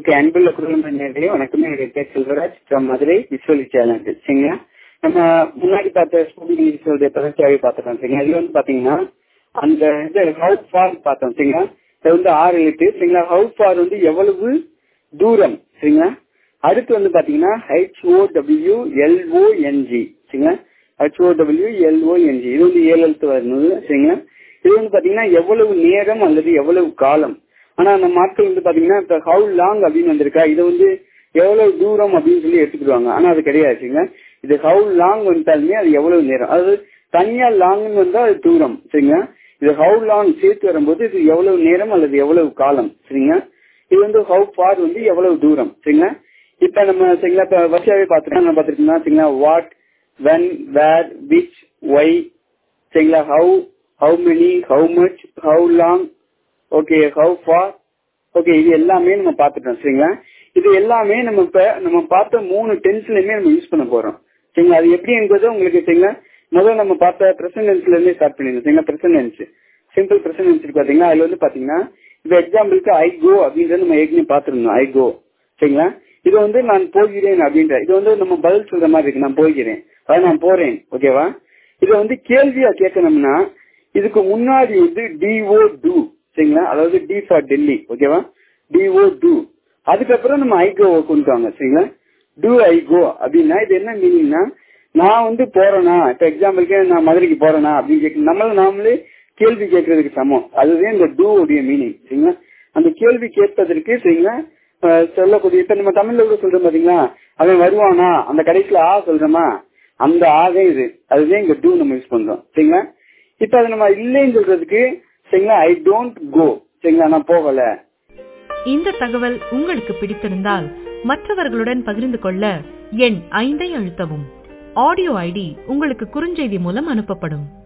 okay அன்புள்ள குடும்ப நேரடியே வணக்கம் என்னுடைய பேர் Selvaraj from Madurai visually challenge சரிங்களா நம்ம முன்னாடி பார்த்த ஸ்போக்கன் இங்கிலீஷோட தொடர்ச்சியாகவே பார்த்துட்டோம் சரிங்களா இது வந்து பாத்தீங்கன்னா அந்த இது ஹவு ஃபார் பார்த்தோம் சரிங்களா இது வந்து ஆறு எழுத்து சரிங்களா ஹவு ஃபார் வந்து எவ்வளவு தூரம் சரிங்களா அடுத்து வந்து பாத்தீங்கன்னா ஹெச்ஓ டபிள்யூ எல்ஓஎன்ஜி சரிங்களா ஹெச்ஓ டபிள்யூ எல்ஓஎன்ஜி இது வந்து ஏழு எழுத்து வரணும் சரிங்களா இது வந்து பாத்தீங்கன்னா எவ்வளவு நேரம் அல்லது எவ்வளவு காலம் ஆனா நம்ம ஆட்கள் வந்து பாத்தீங்கன்னா இப்ப ஹவு லாங் அப்படின்னு வந்திருக்கா இது வந்து எவ்வளவு தூரம் அப்படின்னு சொல்லி எடுத்துக்கிடுவாங்க ஆனா அது கிடையாது சரிங்களா இது ஹவு லாங் வந்துட்டாலுமே அது எவ்வளவு நேரம் அதாவது தனியா லாங்னு வந்தா அது தூரம் சரிங்களா இது ஹவு லாங் சேர்த்து வரும்போது இது எவ்வளவு நேரம் அல்லது எவ்வளவு காலம் சரிங்களா இது வந்து ஹவு ஃபார் வந்து எவ்வளவு தூரம் சரிங்களா இப்ப நம்ம சரிங்களா இப்ப வரிசையாவே பார்த்துட்டோம் நம்ம பார்த்துருக்கோம்னா சரிங்களா what when where which why சரிங்களா how how many how much how long okay how far okay இது எல்லாமே நம்ம பார்த்துட்டோம் சரிங்களா இது எல்லாமே நம்ம இப்ப நம்ம பார்த்த மூணு டென்ஸ்லயுமே நம்ம யூஸ் பண்ண போறோம் சரிங்களா அது எப்படி என்பது உங்களுக்கு சரிங்களா முதல்ல நம்ம பார்த்த பிரசன்டென்ஸ்ல இருந்தே ஸ்டார்ட் பண்ணிருந்தோம் சரிங்களா பிரசன்டென்ஸ் சிம்பிள் பிரசன்டென்ஸ் பாத்தீங்கன்னா அதுல வந்து பாத்தீங்கன்னா இப்ப எக்ஸாம்பிளுக்கு ஐ கோ அப்படின்றத நம்ம ஏற்கனவே பார்த்திருந்தோம் ஐ கோ சரிங்களா இது வந்து நான் போகிறேன் அப்படின்ற இது வந்து நம்ம பதில் சொல்ற மாதிரி இருக்கு நான் போகிறேன் அதாவது நான் போறேன் ஓகேவா இதை வந்து கேள்வியா கேட்கணும்னா இதுக்கு முன்னாடி வந்து டிஓ டூ சரிங்களா அதாவது டி ஃபார் டெல்லி ஓகேவா டிஓ டூ அதுக்கப்புறம் நம்ம ஐகோ கொண்டு வாங்க சரிங்களா டூ ஐகோ அப்படின்னா இது என்ன மீனிங்னா நான் வந்து போறேனா இப்ப எக்ஸாம்பிளுக்கு நான் மதுரைக்கு போறேனா அப்படின்னு கேட்க நம்மள நாமளே கேள்வி கேட்கறதுக்கு சமம் அதுதான் இந்த டூ உடைய மீனிங் சரிங்களா அந்த கேள்வி கேட்பதற்கு சரிங்களா சொல்லக்கூடிய இப்ப நம்ம தமிழ்ல கூட சொல்றோம் பாத்தீங்களா அவன் வருவானா அந்த கடைசியில ஆ சொல்றோமா அந்த ஆகே இது அதுதான் இங்க டூ நம்ம யூஸ் பண்றோம் சரிங்களா இப்ப அது நம்ம இல்லைன்னு சொல்றதுக்கு சரிங்களா ஐ டோன்ட் கோ சரிங்களா நான் போகல இந்த தகவல் உங்களுக்கு பிடித்திருந்தால் மற்றவர்களுடன் பகிர்ந்து கொள்ள எண் ஐந்தை அழுத்தவும் ஆடியோ ஐடி உங்களுக்கு குறுஞ்செய்தி மூலம் அனுப்பப்படும்